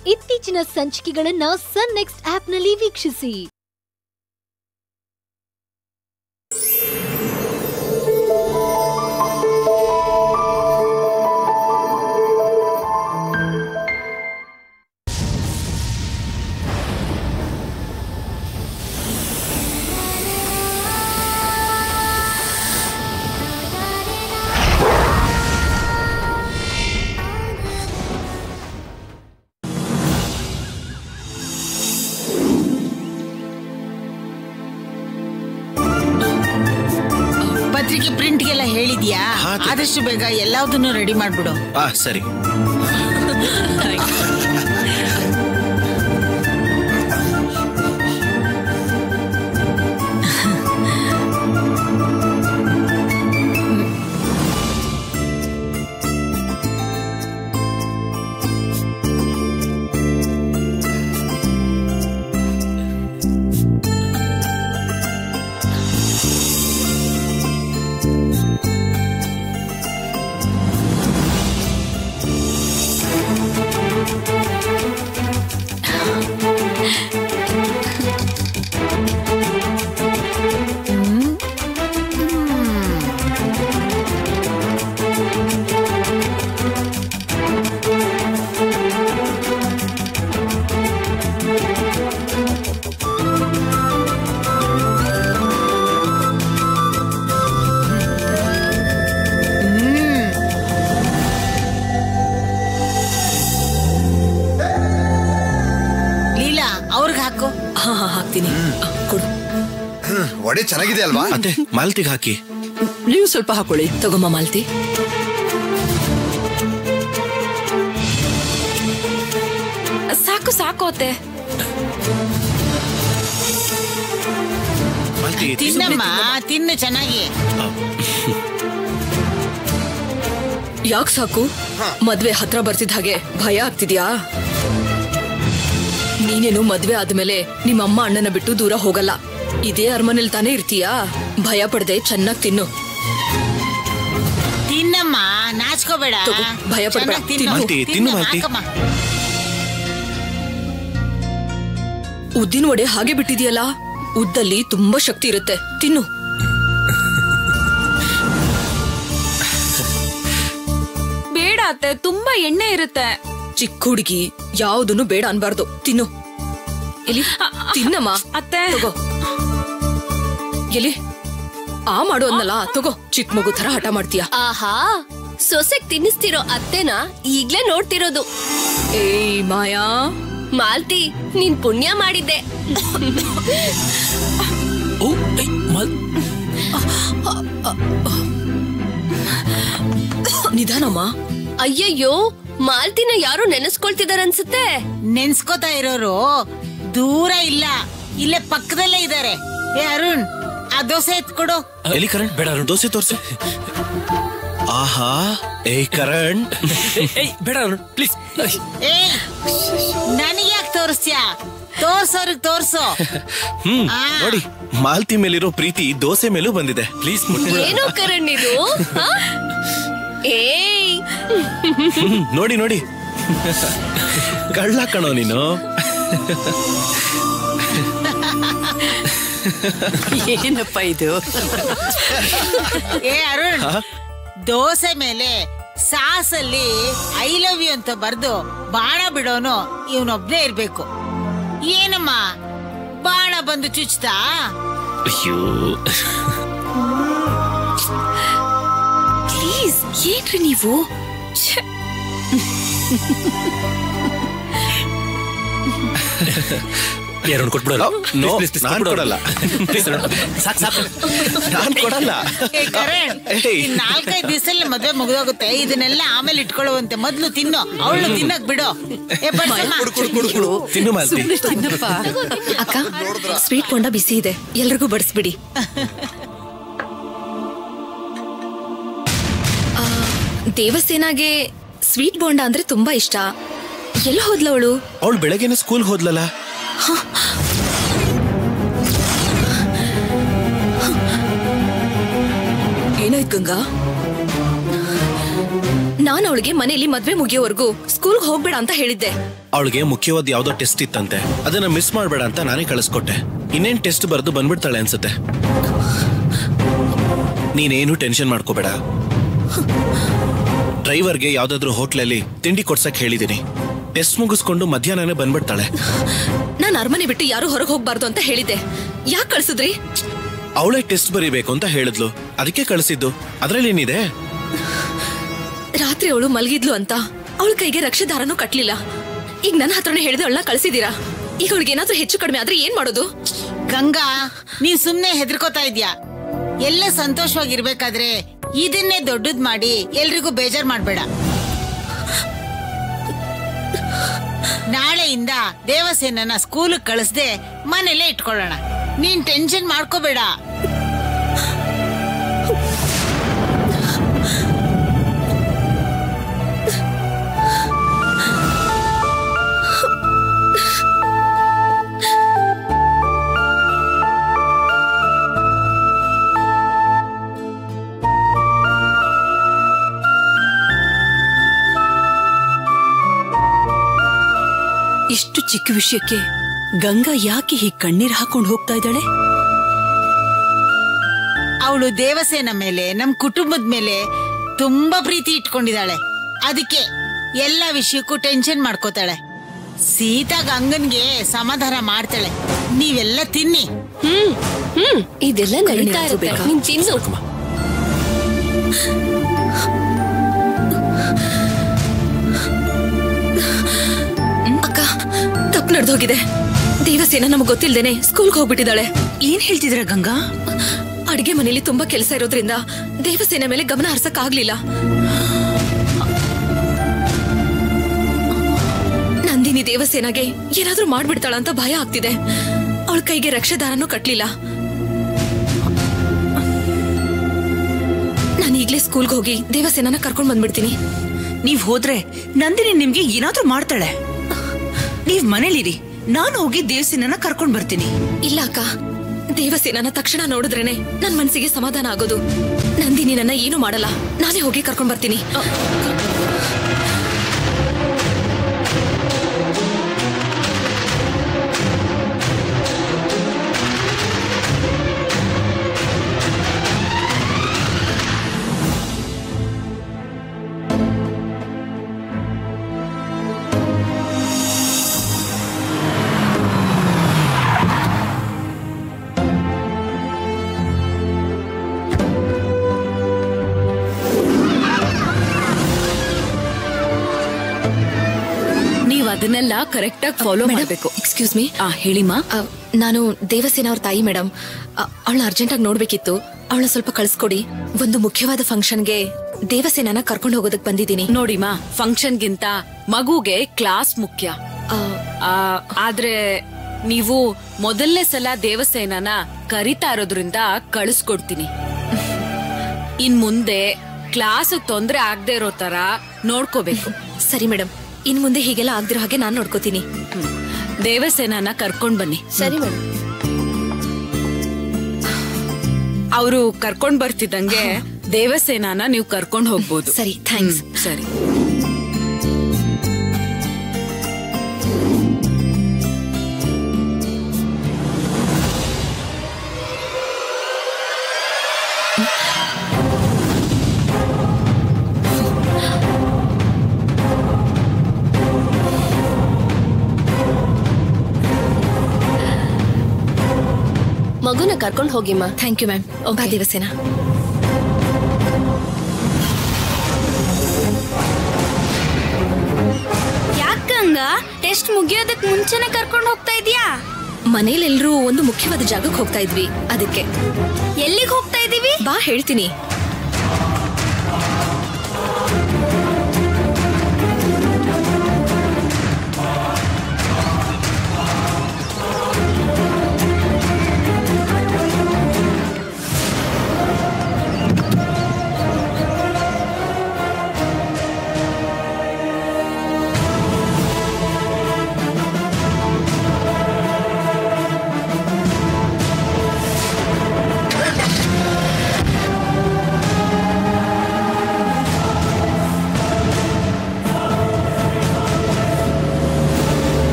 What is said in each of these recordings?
ಇತ್ತೀಚಿನ ಸಂಚಿಕೆಗಳನ್ನ ಸನ್ ನೆಕ್ಸ್ಟ್ ಆಪ್ನಲ್ಲಿ ವೀಕ್ಷಿಸಿ ಪತ್ರಿಕೆ ಪ್ರಿಂಟ್ಗೆಲ್ಲ ಹೇಳಿದ್ಯಾ ಹಾ, ತ- ಆದಷ್ಟು ಬೇಗ ಎಲ್ಲದನ್ನು ರೆಡಿ ಮಾಡ್ಬಿಡು ಆ ಸರಿ ಲೀಲಾ ಅವ್ರಿಗೆ ಹಾಕು ಹಾ ಹಾ ಹಾಕ್ತೀನಿ ಆ, ಕೊಡು ವಡೆ ಚೆನ್ನಾಗಿದೆ ಅಲ್ವಾ ಅತ್ತೆ ಮಾಲ್ತಿಗೆ ಹಾಕಿ ನೀವು ಸ್ವಲ್ಪ ಹಾಕೊಳ್ಳಿ ತಗೊಮ್ಮ ಮಾಲ್ತಿ ಸಾಕು ಸಾಕು ಅತ್ತೆ ಮಾಲ್ತಿ ತಿನ್ನಮ್ಮ ತಿನ್ನು ಚೆನ್ನಾಗಿ ಯಾಕ್ ಸಾಕು ಮದ್ವೆ ಹತ್ರ ಬರ್ತಿದ್ ಹಾಗೆ ಭಯ ಆಗ್ತಿದ್ಯಾ ನೀನೇನು ಮದ್ವೆ ಆದ್ಮೇಲೆ ನಿಮ್ಮಮ್ಮ ಅಣ್ಣನ ಬಿಟ್ಟು ದೂರ ಹೋಗಲ್ಲ ಇದೇ ಅರಮನೆಲ್ ತಾನೇ ಇರ್ತೀಯಾ ಭಯ ಪಡ್ದೆ ಚೆನ್ನಾಗ್ ತಿನ್ನು ತಿನ್ನಮ್ಮ ನಾಚ್ಕೋಬೇಡ ತಗೋ, ಭಯ ಪಡ್ಬೇಡ. ಚೆನ್ನಾಗ್ ತಿನ್ನು. ಮಾಲ್ತಿ, ತಿನ್ನು ತಿನ್ನು, ಮಾಲ್ತಿ. ಹಾಕಮ್ಮ. ಉದ್ದಿನ ವಡೆ ಹಾಗೆ ಬಿಟ್ಟಿದ್ಯಲ್ಲ ಉದ್ದಲ್ಲಿ ತುಂಬಾ ಶಕ್ತಿ ಇರುತ್ತೆ ತಿನ್ನು ಬೇಡ ಅತ್ತೆ ತುಂಬಾ ಎಣ್ಣೆ ಇರುತ್ತೆ ಚಿಕ್ಕ ಹುಡುಗಿ ಯಾವ್ದನ್ನು ಬೇಡ ಅನ್ಬಾರ್ದು ತಿನ್ನು ಎಲ್ಲಿ ತಿನ್ನಮ್ಮ ಅತ್ತೆ ತಗೋ ಎಲ್ಲಿ ಆ ಮಾಡು ಅನ್ನಲ್ಲ ತಗೋ ಚಿಕ್ಕ ಮಗು ತರ ಹಠ ಮಾಡ್ತೀಯ ಆಹಾ ಸೊಸೆಗ್ ತಿನ್ನಿಸ್ತಿರೋ ಅತ್ತೆನ ಈಗ್ಲೇ ನೋಡ್ತಿರೋದು ಏಯ್ ಮಾಯಾ ಮಾಲ್ತಿ ನೀನ್ ಪುಣ್ಯ ಮಾಡಿದ್ದೆ ನಿಧಾನಮ್ಮ ಅಯ್ಯಯ್ಯೋ ಮಾಲ್ತಿನ ಯಾರೋ ನೆನೆಸ್ಕೊಳ್ತಿದಾರನ್ಸುತ್ತೆ ನೆನ್ಸ್ಕೋತಾ ಇರೋರು ದೂರ ಇಲ್ಲ ಇಲ್ಲೇ ಪಕ್ಕದಲ್ಲೇ ಇದ್ದಾರೆ ಏ ಅರುಣ್ ಆ ದೋಸೆ ಎತ್ಕೊಡು ಎಲ್ಲಿ ಕರಣ್ ಬೇಡ ಅರುಣ್, ದೋಸೆ ತೋರ್ಸು ಆಹಾ ಏಯ್ ಕರಣ್ ಏಯ್ ಬೇಡ ಪ್ಲೀಸ್ ಏ ನನಗೆ ಯಾಕೆ ತೋರಿಸ್ತೀಯಾ ತೋರ್ಸೋರ್ಗ್ ತೋರ್ಸು ಹ್ಮ್ ಆ. ನೋಡಿ ಮಾಲ್ತಿ ಮೇಲಿರೋ ಪ್ರೀತಿ ದೋಸೆ ಮೇಲೂ ಬಂದಿದೆ ಪ್ಲೀಸ್ ಏನೋ ಕರಣ್ ಇದು ಹ? ಏಯ್ ಹ್ಮ್, ನೋಡಿ ನೋಡಿ ಕಳ್ಳ ಕಣೋ ನೀನು ಏನಪ್ಪ ಇದು ಏ ಅರುಣ್ ದೋಸೆ ಮೇಲೆ ಸಾಸಲ್ಲಿ ಐ ಲವ್ ಯು ಅಂತ ಬರ್ದು ಬಾಣ ಬಿಡೋನು ಇವನೊಬ್ನೇ ಇರ್ಬೇಕು ಏನಮ್ಮ ಬಾಣ ಬಂದು ಚುಚ್ತಾ ಅಯ್ಯೋ ಪ್ಲೀಸ್ ಏನ್ರಿ ನೀವು ಛೆ, ಎರಡು ಕೊಟ್ಬಿಡಲ್ಲ No, Please, please, ನಾನ್ ಕೊಟ್ಬಿಡು. ಕೊಡಲ್ಲ. Please, ಅರುಣ್. ಸಾಕ್ ಸಾಕು ನಾನ್ ಕೊಡಲ್ಲ ಏ ಕರಣ್ ಏಯ್. ಇನ್ ನಾಲ್ಕೈದು ದಿವಸದಲ್ಲಿ ಮದ್ವೆ ಮುಗಿದೋಗುತ್ತೆ ಇದನ್ನೆಲ್ಲ ಆಮೇಲೆ ಇಟ್ಕೊಳ್ಳುವಂತೆ ಮೊದ್ಲು ತಿನ್ನು ಅವಳು ತಿನ್ನಕ್ ಬಿಡು ಏ ಬಡ್ಸಮ್ಮ. ತಿನ್ನು ಮಾಲ್ತಿ ತಿನ್ನಪ್ಪ ಅಕ್ಕ ಸ್ವೀಟ್ ಕೊಂಡ ಬಿಸಿ ಇದೆ ಎಲ್ರಿಗೂ ಬಡಿಸ್ಬಿಡಿ ಆ, ದೇವಸೇನಾಗೆ ಸ್ವೀಟ್ ಬೋಂಡ ಅಂದ್ರೆ ತುಂಬಾ ಇಷ್ಟ ಎಲ್ಲಿ ಹೋದ್ಲವಳು ಅವಳು ಬೆಳಗ್ಗೆನೆ ಸ್ಕೂಲ್ ಹೋದ್ಲಲ್ಲ ಏನಾಯ್ತು ಗಂಗಾ ನಾನ್ ಅವಳಿಗೆ ಮನೆಯಲ್ಲಿ ಮದ್ವೆ ಮುಗಿಯೋವರೆಗೂ ಸ್ಕೂಲ್ಗೆ ಹೋಗ್ಬೇಡ ಅಂತ ಹೇಳಿದ್ದೆ ಅವಳಿಗೆ ಮುಖ್ಯವಾದ ಯಾವ್ದೋ ಟೆಸ್ಟ್ ಇತ್ತಂತೆ ಅದನ್ನ ಮಿಸ್ ಮಾಡ್ಬೇಡ ಅಂತ ನಾನೇ ಕಳಿಸ್ಕೊಟ್ಟೆ ಇನ್ನೇನ್ ಟೆಸ್ಟ್ ಬರೆದು ಬಂದ್ಬಿಡ್ತಾಳೆ ಅನ್ಸುತ್ತೆ ನೀನೇನು ಟೆನ್ಷನ್ ಮಾಡ್ಕೋಬೇಡ ಡ್ರೈವರ್ಗೆ ಯಾವ್ದಾದ್ರು ಹೋಟ್ಲಲ್ಲಿ ತಿಂಡಿ ಕೊಡ್ಸಕ್ ಹೇಳಿದೀನಿ ಟೆಸ್ಟ್ ಮುಗಿಸ್ಕೊಂಡು ಮಧ್ಯಾಹ್ನನೇ ಬಂದ್ಬಿಡ್ತಾಳೆ ನಾನ್ ಅರಮನೆ ಬಿಟ್ಟು ಯಾರು ಹೊರಗೆ ಹೋಗ್ಬಾರ್ದು ಅಂತ ಹೇಳಿದ್ದೆ ಯಾಕೆ ಕಳ್ಸಿದ್ರಿ ಅವಳೇ ಟೆಸ್ಟ್ ಬರೀಬೇಕು ಅಂತ ಹೇಳಿದ್ಲು ಅದಕ್ಕೆ ಕಳಿಸಿದ್ದು ಅದ್ರಲ್ಲೇನಿದೆ ರಾತ್ರಿ ಅವಳು ಮಲಗಿದ್ಲು ಅಂತ ಅವಳ ಕೈಗೆ ರಕ್ಷಾದಾರನೂ ಕಟ್ಲಿಲ್ಲ ಈಗ ನನ್ನ ಹತ್ರನೇ ಹೇಳಿದೆ ಅವಳನ್ನ ಕಳ್ಸಿದೀರಾ ಈಗ ಅವಳಿಗೆ ಏನಾದ್ರೂ ಹೆಚ್ಚು ಕಡಿಮೆ ಆದ್ರೆ ಏನ್ ಮಾಡೋದು ಗಂಗಾ ನೀನ್ ಸುಮ್ನೆ ಹೆದರ್ಕೋತಾ ಇದ್ಯಾ ಎಲ್ಲ ಸಂತೋಷವಾಗಿರ್ಬೇಕಾದ್ರೆ ಇದನ್ನೇ ದೊಡ್ಡದ್ ಮಾಡಿ ಎಲ್ರಿಗೂ ಬೇಜಾರ್ ಮಾಡ್ಬೇಡ ನಾಳೆಯಿಂದ ದೇವಸೇನನ ಸ್ಕೂಲ್ ಕಳಿಸ್ದೆ ಮನೇಲೆ ಇಟ್ಕೊಳ್ಳೋಣ ನೀನ್ ಟೆನ್ಷನ್ ಮಾಡ್ಕೋಬೇಡ ಇಷ್ಟು ಚಿಕ್ಕ ವಿಷಯಕ್ಕೆ ಗಂಗಾ ಯಾಕೆ ಹೀಗ್ ಕಣ್ಣೀರ್ ಹಾಕೊಂಡು ಹೋಗ್ತಾ ಇದ್ದಾಳೆ ಅವಳು ದೇವಸೇನ ಮೇಲೆ ನಮ್ ಕುಟುಂಬದ ಮೇಲೆ ತುಂಬಾ ಪ್ರೀತಿ ಇಟ್ಕೊಂಡಿದ್ದಾಳೆ ಅದಕ್ಕೆ ಎಲ್ಲ ವಿಷಯಕ್ಕೂ ಟೆನ್ಷನ್ ಮಾಡ್ಕೋತಾಳೆ ಸೀತಾ ಗಂಗನ್ಗೆ ಸಮಾಧಾನ ಮಾಡ್ತಾಳೆ ನೀವೆಲ್ಲ ತಿನ್ನಿ ಹ್ಮ್ ಹ್ಮ್ ಇದೆಲ್ಲ ನಡೀತಾ ಆದ್ರೂ ಇರುತ್ತೆ ಬೇಕಾ? ನೀನ್ ತಿನ್ನು ಅಕ್ಕ ತಪ್ಪು ನಡೆದೋಗಿದೆ ದೇವಸೇನ ನಮಗ್ ಗೊತ್ತಿಲ್ದೇನೆ ಸ್ಕೂಲ್ಗೆ ಹೋಗ್ಬಿಟ್ಟಿದ್ದಾಳೆ ಏನ್ ಹೇಳ್ತಿದ್ರ ಗಂಗಾ ಅಡಿಗೆ ಮನೆಯಲ್ಲಿ ತುಂಬಾ ಕೆಲಸ ಇರೋದ್ರಿಂದ ದೇವಸೇನ ಮೇಲೆ ಗಮನ ಹರ್ಸಕ್ ಆಗ್ಲಿಲ್ಲ ನಂದಿನಿ ದೇವಸೇನಾಗೆ ಏನಾದ್ರೂ ಮಾಡ್ಬಿಡ್ತಾಳ ಅಂತ ಭಯ ಆಗ್ತಿದೆ ಅವಳ ಕೈಗೆ ರಕ್ಷಾದಾರನೂ ಕಟ್ಲಿಲ್ಲ ನಾನು ಈಗ್ಲೇ ಸ್ಕೂಲ್ಗೆ ಹೋಗಿ ದೇವಸೇನನ ಕರ್ಕೊಂಡ್ ಬಂದ್ಬಿಡ್ತೀನಿ ನೀವ್ ಹೋದ್ರೆ ನಂದಿನಿ ನಿಮ್ಗೆ ಏನಾದ್ರೂ ಮಾಡ್ತಾಳೆ ನೀವ್ ಮನೇಲಿರಿ ನಾನು ಹೋಗಿ ದೇವಸ್ಥಾನನ ಕರ್ಕೊಂಡ್ ಬರ್ತೀನಿ ಇಲ್ಲ ಅಕ್ಕ ದೇವಸೇನನ ತಕ್ಷಣ ನೋಡಿದ್ರೇನೆ ನನ್ ಮನ್ಸಿಗೆ ಸಮಾಧಾನ ಆಗೋದು ನಂದಿನಿ ನನ್ನ ಏನು ಮಾಡಲ್ಲ ನಾನೇ ಹೋಗಿ ಕರ್ಕೊಂಡ್ ಬರ್ತೀನಿ ನೀವ್ ಅದನ್ನೆಲ್ಲ ಕರೆಕ್ಟ್ ಆಗಿ ಫಾಲೋ ಮಾಡ್ಬೇಕು ಎಕ್ಸ್ಕ್ಯೂಸ್ ಮೀ ಆ ಹೇಳಿಮಾ ನಾನು ದೇವಸೇನ ಅವ್ರ ತಾಯಿ ಮೇಡಮ್ ಅವಳನ್ನ ಅರ್ಜೆಂಟ್ ಆಗಿ ನೋಡ್ಬೇಕಿತ್ತು ಅವಳನ್ನ ಸ್ವಲ್ಪ ಕಳ್ಸ್ಕೊಡಿ ಒಂದು ಮುಖ್ಯವಾದ ಫಂಕ್ಷನ್ಗೆ ದೇವಸೇನನ ಕರ್ಕೊಂಡು ಹೋಗೋದಕ್ ಬಂದಿದ್ದೀನಿ ನೋಡಿಮಾ ಫಂಕ್ಷನ್ಗಿಂತ ಮಗುಗೆ ಕ್ಲಾಸ್ ಮುಖ್ಯ ಆ, ಆ, ಆದ್ರೆ ನೀವು ಮೊದಲನೇ ಸಲ ದೇವಸೇನನ ಕರಿತಾ ಇರೋದ್ರಿಂದ ಕಳಿಸ್ಕೊಡ್ತೀನಿ ಇನ್ ಮುಂದೆ ಕ್ಲಾಸ್ ತೊಂದ್ರೆ ಆಗದೆ ಇರೋ ತರ ನೋಡ್ಕೋಬೇಕು ಸರಿ ಮೇಡಮ್ ಇನ್ ಮುಂದೆ ಹೀಗೆಲ್ಲ ಆಗ್ದಿರೋ ಹಾಗೆ ನಾನ್ ನೋಡ್ಕೋತೀನಿ ಹ್ಮ್. ದೇವಸೇನನ ಕರ್ಕೊಂಡ್ ಬನ್ನಿ ಸರಿ ಮೇಡಮ್ ಅವರು ಕರ್ಕೊಂಡ್ ಬರ್ತಿದ್ದಂಗೆ ದೇವಸೇನಾನ ನೀವು ಕರ್ಕೊಂಡ್ ಹೋಗ್ಬೋದು ಸರಿ ಥ್ಯಾಂಕ್ಸ್ ಹ್ಮ್, ಸರಿ ಮಗುನ ಕರ್ಕೊಂಡ್ ಹೋಗಿಮ್ಮ ಥ್ಯಾಂಕ್ ಯು ಮ್ಯಾಮ್ ಬಾ ದೇವಸೇನ ಯಾಕಂಗ ಟೆಸ್ಟ್ ಮುಗಿಯೋದಕ್ ಮುಂಚೆನೆ ಕರ್ಕೊಂಡು ಹೋಗ್ತಾ ಇದೀಯಾ ಮನೇಲೆಲ್ರೂ ಒಂದು ಮುಖ್ಯವಾದ ಜಾಗಕ್ಕೆ ಹೋಗ್ತಾ ಇದ್ವಿ ಅದಕ್ಕೆ ಎಲ್ಲಿಗೆ ಹೋಗ್ತಾ ಇದೀವಿ ಬಾ ಹೇಳ್ತೀನಿ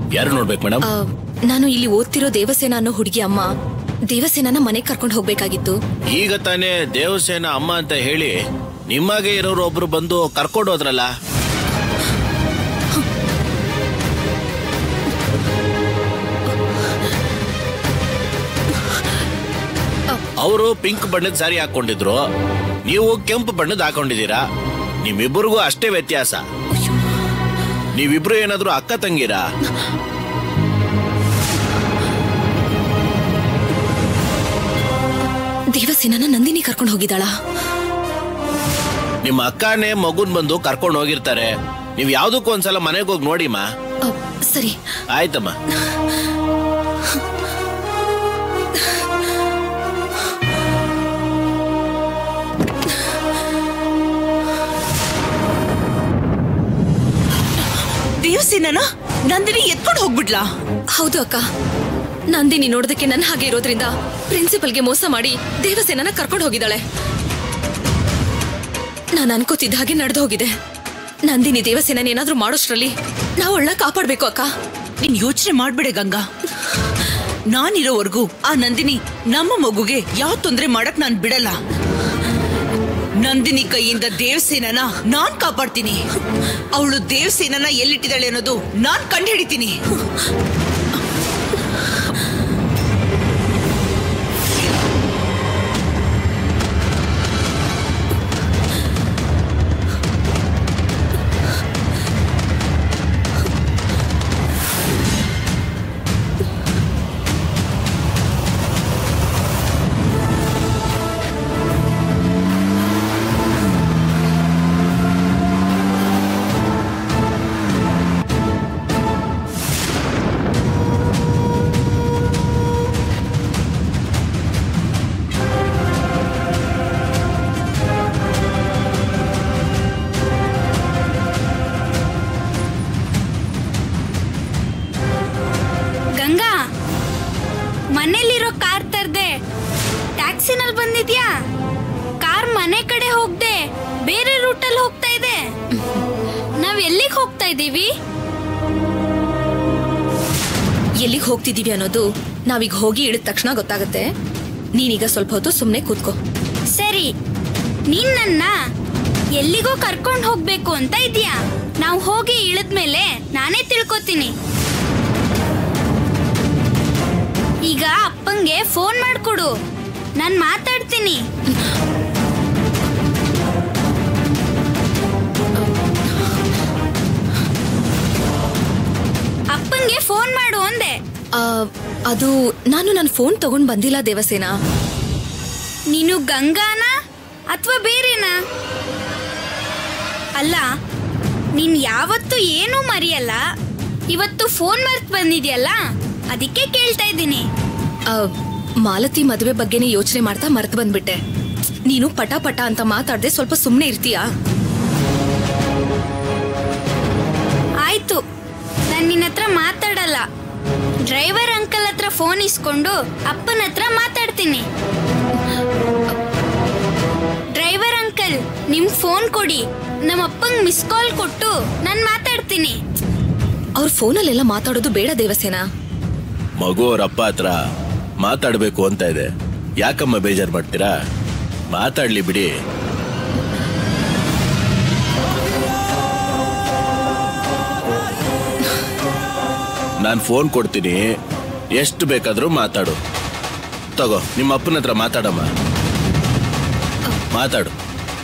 ಯಾರು ನೋಡ್ಬೇಕು ಮೇಡಮ್ ಆ, ನಾನು ಇಲ್ಲಿ ಓದ್ತಿರೋ ದೇವಸೇನ ಅನ್ನೋ ಹುಡುಗಿ ಅಮ್ಮ ದೇವಸೇನನ ಮನೆಗೆ ಕರ್ಕೊಂಡು ಹೋಗ್ಬೇಕಾಗಿತ್ತು ಈಗ ತಾನೇ ದೇವಸೇನ ಅಮ್ಮ ಅಂತ ಹೇಳಿ ನಿಮ್ಮಾಗೆ ಇರೋರು ಒಬ್ರು ಬಂದು ಕರ್ಕೊಂಡು ಹೋದ್ರಲ್ಲ ಅವರು ಪಿಂಕ್ ಬಣ್ಣದ ಸಾರಿ ಹಾಕೊಂಡಿದ್ರು ನೀವು ಕೆಂಪು ಬಣ್ಣದ ಹಾಕೊಂಡಿದ್ದೀರಾ ನಿಮ್ಮಿಬ್ಬರಿಗೂ ಅಷ್ಟೇ ವ್ಯತ್ಯಾಸ ನೀವಿಬ್ರು ಏನಾದ್ರೂ ಅಕ್ಕ ತಂಗಿರಾ ದೇವಸೇನನ ನಂದಿನಿ ಕರ್ಕೊಂಡು ಹೋಗಿದ್ದಾಳ ನಿಮ್ಮ ಅಕ್ಕನೇ ಮಗುನ್ ಬಂದು ಕರ್ಕೊಂಡು ಹೋಗಿರ್ತಾರೆ ನೀವ್ ಯಾವ್ದಕ್ಕೂ ಒಂದ್ಸಲ ಮನೆಗೆ ಹೋಗಿ ನೋಡಿಮ್ಮ ಸರಿ ಆಯ್ತಮ್ಮ ದೇವಸೇನನ ನಂದಿನಿ ಎತ್ಕೊಂಡು ಹೋಗ್ಬಿಡ್ಲಾ ಹೌದು ಅಕ್ಕ ನಂದಿನಿ ನೋಡೋದಕ್ಕೆ ನನ್ನ ಹಾಗೆ ಇರೋದ್ರಿಂದ ಪ್ರಿನ್ಸಿಪಲ್ಗೆ ಮೋಸ ಮಾಡಿ ದೇವಸೇನನ ಕರ್ಕೊಂಡು ಹೋಗಿದ್ದಾಳೆ ನಾನು ಅನ್ಕೋತಿದ್ದ ಹಾಗೆ ನಡೆದು ಹೋಗಿದೆ ನಂದಿನಿ ದೇವಸೇನ ಏನಾದ್ರೂ ಮಾಡೋಷ್ಟ್ರಲ್ಲಿ ನಾವು ಅವಳನ್ನ ಕಾಪಾಡ್ಬೇಕು ಅಕ್ಕ ನೀನ್ ಯೋಚನೆ ಮಾಡ್ಬೇಡೆ ಗಂಗಾ ನಾನಿರೋವರೆಗೂ ಆ ನಂದಿನಿ ನಮ್ಮ ಮಗುಗೆ ಯಾವ ತೊಂದ್ರೆ ಮಾಡಕ್ ನಾನ್ ಬಿಡಲ್ಲ ನಂದಿನಿ ಕೈಯಿಂದ ದೇವಸೇನನ ನಾನ್ ಕಾಪಾಡ್ತೀನಿ ಅವಳು ದೇವಸೇನನ ಎಲ್ಲಿಟ್ಟಿದ್ದಾಳೆ ಅನ್ನೋದು ನಾನ್ ಕಂಡು ಹಿಡಿತೀನಿ ಗಂಗಾ ಮನೇಲಿರೋ ಕಾರ್ ತರ್ದೆ ಟ್ಯಾಕ್ಸಿನಲ್ಲಿ ಬಂದಿದ್ಯಾ ಕಾರ್ ಮನೆ ಕಡೆ ಹೋಗ್ದೆ ಬೇರೆ ರೂಟಲ್ಲಿ ಹೋಗ್ತಾ ಇದೆ ನಾವ್ ಎಲ್ಲಿಗೆ ಹೋಗ್ತಾ ಇದೀವಿ ಎಲ್ಲಿಗೆ ಹೋಗ್ತಿದೀವಿ ಅನ್ನೋದು ನಾವೀಗ ಹೋಗಿ ಇಳಿದ ತಕ್ಷಣ ಗೊತ್ತಾಗುತ್ತೆ ನೀನೀಗ ಸ್ವಲ್ಪ ಹೊತ್ತು ಸುಮ್ಮನೆ ಕೂತ್ಕೋ ಸರಿ ನೀನ್ ನನ್ನ ಎಲ್ಲಿಗೋ ಕರ್ಕೊಂಡು ಹೋಗ್ಬೇಕು ಅಂತ ಇದ್ಯಾ ನಾವು ಹೋಗಿ ಇಳಿದ್ಮೇಲೆ ನಾನೇ ತಿಳ್ಕೊತೀನಿ ಈಗ ಅಪ್ಪಂಗೆ ಫೋನ್ ಮಾಡ್ಕೊಡು ನಾನ್ ಮಾತಾಡ್ತೀನಿ ಅಪ್ಪಂಗೆ ಫೋನ್ ಮಾಡು ಅಂದೆ ಆ, ಅದು ನಾನು ನನ್ನ ಫೋನ್ ತಗೊಂಡ್ ಬಂದಿಲ್ಲ ದೇವಸೇನ ನೀನು ಗಂಗಾನ ಅಥವಾ ಬೇರೆನಾ ಅಲ್ಲ ನೀನ್ ಯಾವತ್ತು ಏನೂ ಮರೆಯಲ್ಲ ಇವತ್ತು ಫೋನ್ ಮರ್ತ್ ಬಂದಿದ್ಯಲ್ಲ ಅದಕ್ಕೆ ಕೇಳ್ತಾ ಇದ್ದೀನಿ ಆ, ಮಾಲತಿ ಮದುವೆ ಬಗ್ಗೆನೇ ಯೋಚನೆ ಮಾಡ್ತಾ ಮರ್ತು ಬಂದ್ಬಿಟ್ಟೆ ನೀನು ಪಟ ಪಟ ಅಂತ ಮಾತಾಡ್ದೆ ಸ್ವಲ್ಪ ಸುಮ್ಮನೆ ಇರ್ತೀಯಾ ಆಯ್ತು ನಾನು ನಿನ್ನ ಹತ್ರ ಮಾತಾಡಲ್ಲ ಡ್ರೈವರ್ ಅಂಕಲ್ ಹತ್ರ ಫೋನ್ ಇಸ್ಕೊಂಡು ಅಪ್ಪನ ಹತ್ರ ಮಾತಾಡ್ತೀನಿ ಡ್ರೈವರ್ ಅಂಕಲ್ ನಿಮ್ ಫೋನ್ ಕೊಡಿ ನಮ್ಮ ಅಪ್ಪಂಗ್ ಮಿಸ್ ಕಾಲ್ ಕೊಟ್ಟು ನಾನು ಮಾತಾಡ್ತೀನಿ ಅವ್ರ ಫೋನಲ್ಲೆಲ್ಲ ಮಾತಾಡೋದು ಬೇಡ ದೇವಸೇನ ಮಗು ಅವ್ರ ಅಪ್ಪ ಹತ್ರ ಮಾತಾಡ್ಬೇಕು ಅಂತ ಇದೆ ಯಾಕಮ್ಮ ಬೇಜಾರ್ ಮಾಡ್ತೀರಾ ಮಾತಾಡ್ಲಿ ಬಿಡಿ ನಾನು ಫೋನ್ ಕೊಡ್ತೀನಿ ಎಷ್ಟು ಬೇಕಾದ್ರೂ ಮಾತಾಡು ತಗೋ ನಿಮ್ಮ ಅಪ್ಪನ ಹತ್ರ ಮಾತಾಡಮ್ಮ ಮಾತಾಡು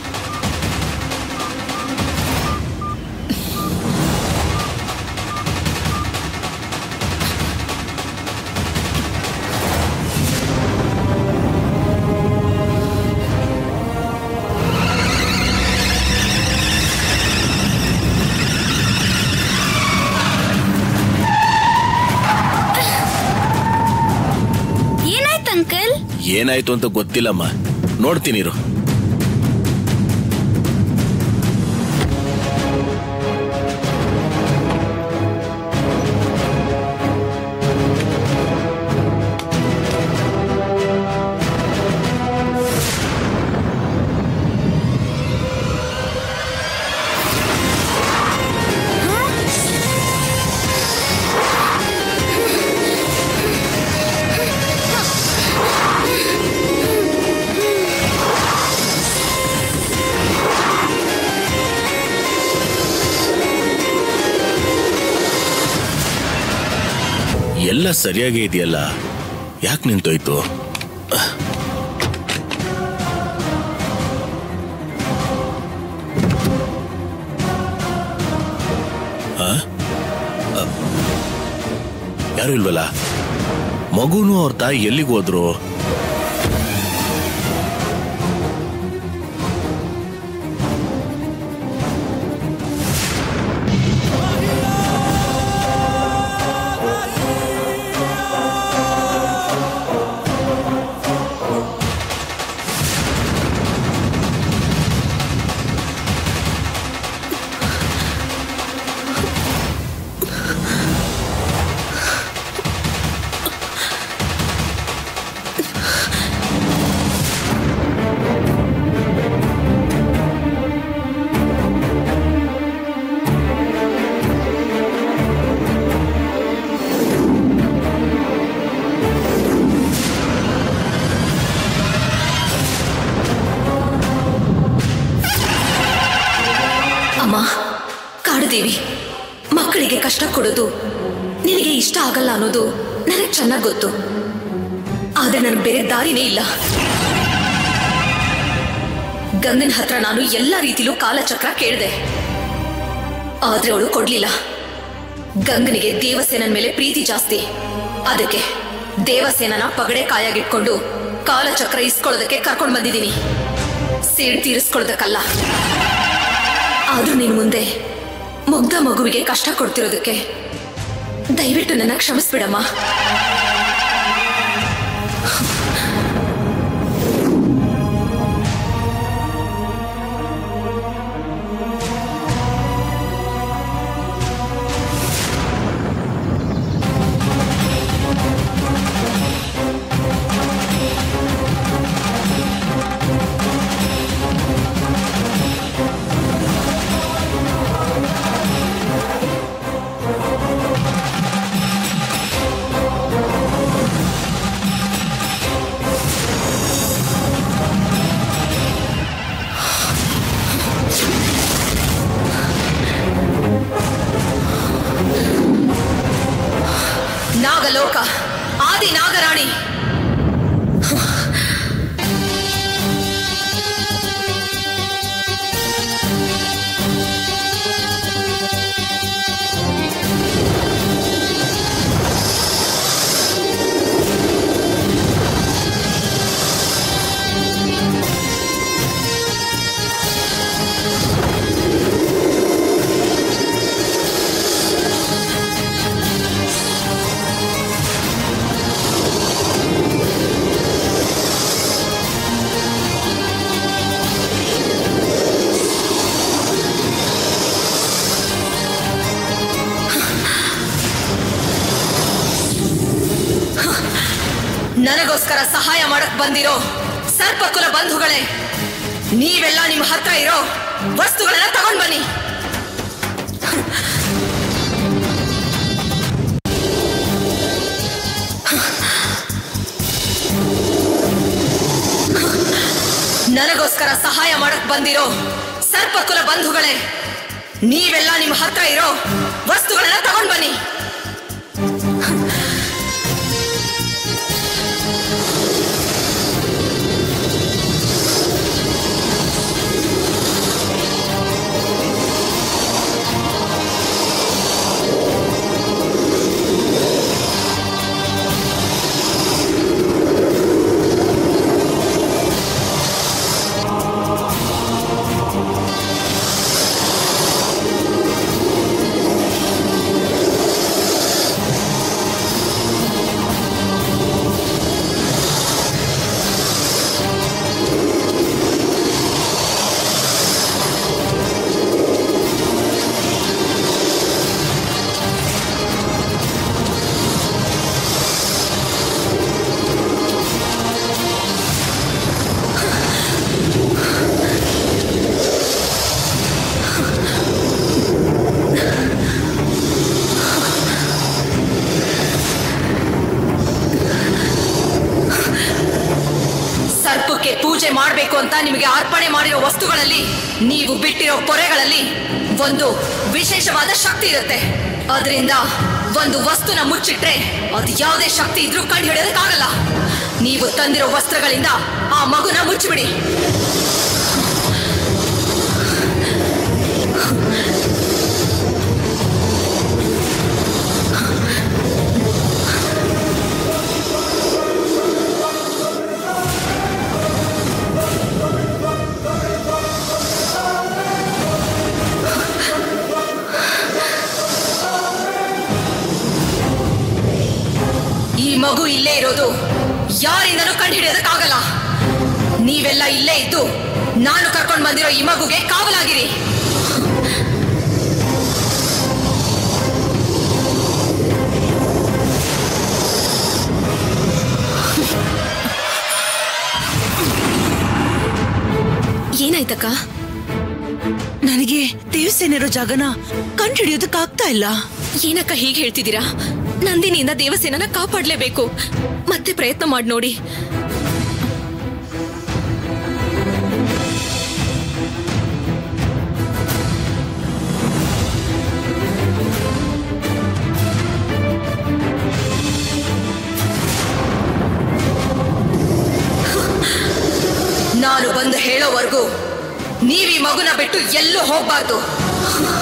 ಏನಾಯ್ತು ಅಂಕಲ್ ಏನಾಯ್ತು ಅಂತ ಗೊತ್ತಿಲ್ಲಮ್ಮ ನೋಡ್ತೀನಿರು ಎಲ್ಲ ಸರಿಯಾಗಿ ಇದೆಯಲ್ಲ ಯಾಕೆ ನಿಂತೋಯ್ತು ಆ? ಆ. ಯಾರು ಇಲ್ವಲ್ಲ ಮಗುನು ಅವ್ರ ತಾಯಿ ಎಲ್ಲಿಗೆ ಹೋದ್ರು ಅಮ್ಮ ಕಾಡುದೇವಿ ಮಕ್ಕಳಿಗೆ ಕಷ್ಟ ಕೊಡೋದು ನಿನಗೆ ಇಷ್ಟ ಆಗಲ್ಲ ಅನ್ನೋದು ನನಗೆ ಚೆನ್ನಾಗಿ ಗೊತ್ತು ಆದ್ರೆ ನನಗೆ ಬೇರೆ ದಾರಿನೇ ಇಲ್ಲ ಗಂಗನ ಹತ್ರ ನಾನು ಎಲ್ಲ ರೀತಿಲೂ ಕಾಲಚಕ್ರ ಕೇಳಿದೆ ಆದ್ರೆ ಅವಳು ಕೊಡ್ಲಿಲ್ಲ ಗಂಗನಿಗೆ ದೇವಸೇನನ್ ಮೇಲೆ ಪ್ರೀತಿ ಜಾಸ್ತಿ ಅದಕ್ಕೆ ದೇವಸೇನನ ಪಗಡೆ ಕಾಯಾಗಿಟ್ಕೊಂಡು ಕಾಲಚಕ್ರ ಇಸ್ಕೊಳ್ಳೋದಕ್ಕೆ ಕರ್ಕೊಂಡು ಬಂದಿದ್ದೀನಿ ಸೇಡ್ ತೀರಿಸ್ಕೊಳ್ಳೋದಕ್ಕಲ್ಲ ಆದ್ರೂ ನಿನ್ ಮುಂದೆ ಮುಗ್ಧ ಮಗುವಿಗೆ ಕಷ್ಟ ಕೊಡ್ತಿರೋದಕ್ಕೆ ದಯವಿಟ್ಟು ನನ್ನ ಕ್ಷಮಿಸ್ಬಿಡಮ್ಮ ನಾಗಲೋಕ ಆದಿ ನಾಗರಾಣಿ ನನಗೋಸ್ಕರ ಸಹಾಯ ಮಾಡಕ್ ಬಂದಿರೋ ಸರ್ಪಕುಲ ಬಂಧುಗಳೇ ನೀವೆಲ್ಲ ನಿಮ್ಮ ಹತ್ರ ಇರೋ ವಸ್ತುಗಳನ್ನ ತಗೊಂಡ್ ಬನ್ನಿ ನನಗೋಸ್ಕರ ಸಹಾಯ ಮಾಡಕ್ ಬಂದಿರೋ ಸರ್ಪಕುಲ ಬಂಧುಗಳೇ ನೀವೆಲ್ಲ ನಿಮ್ಮ ಹತ್ರ ಇರೋ ವಸ್ತುಗಳನ್ನ ತಗೊಂಡ್ ಬನ್ನಿ ಸರ್ಪಕ್ಕೆ ಪೂಜೆ ಮಾಡಬೇಕು ಅಂತ ನಿಮಗೆ ಅರ್ಪಣೆ ಮಾಡಿರೋ ವಸ್ತುಗಳಲ್ಲಿ ನೀವು ಬಿಟ್ಟಿರೋ ಪೊರೆಗಳಲ್ಲಿ ಒಂದು ವಿಶೇಷವಾದ ಶಕ್ತಿ ಇರುತ್ತೆ ಅದರಿಂದ ಒಂದು ವಸ್ತುನ ಮುಚ್ಚಿಟ್ರೆ ಅದು ಯಾವುದೇ ಶಕ್ತಿ ಇದ್ರೂ ಕಂಡು ಹಿಡಿಯೋದಕ್ಕಾಗಲ್ಲ ನೀವು ತಂದಿರೋ ವಸ್ತ್ರಗಳಿಂದ ಆ ಮಗುನ ಮುಚ್ಚಿಬಿಡಿ ಈ ಮಗು ಇಲ್ಲೇ ಇರೋದು ಯಾರಿಂದನೂ ಕಂಡುಹಿಡಿಯೋದಕ್ಕಾಗಲ್ಲ ನೀವೆಲ್ಲ ಇಲ್ಲೇ ಇದ್ದು ನಾನು ಕರ್ಕೊಂಡು ಬಂದಿರೋ ಈ ಮಗುಗೆ ಕಾವಲಾಗಿರಿ ಏನಾಯ್ತಕ್ಕ ನನಗೆ ದೇವಸ್ಥಾನ ಇರೋ ಜಾಗನ ಕಂಡು ಹಿಡಿಯೋದಕ್ಕಾಗ್ತಾ ಇಲ್ಲ ಏನಕ್ಕ ಹೀಗೆ ಹೇಳ್ತಿದ್ದೀರಾ ನಂದಿನಿಯಿಂದ ದೇವಸೇನನ ಕಾಪಾಡ್ಲೇಬೇಕು ಮತ್ತೆ ಪ್ರಯತ್ನ ಮಾಡಿ ನೋಡಿ ನಾನು ಬಂದು ಹೇಳೋವರೆಗೂ ನೀವ್ ಈ ಮಗುನ ಬಿಟ್ಟು ಎಲ್ಲೂ ಹೋಗ್ಬಾರ್ದು